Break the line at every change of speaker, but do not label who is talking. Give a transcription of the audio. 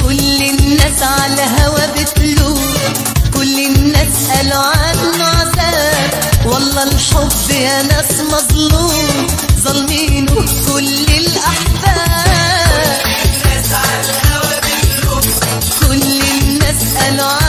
كل الناس على هوا بتلوم كل الناس قالوا عنه عذاب والله الحب يا ناس مظلوم ظالمينه كل الأحباب كل الناس قالوا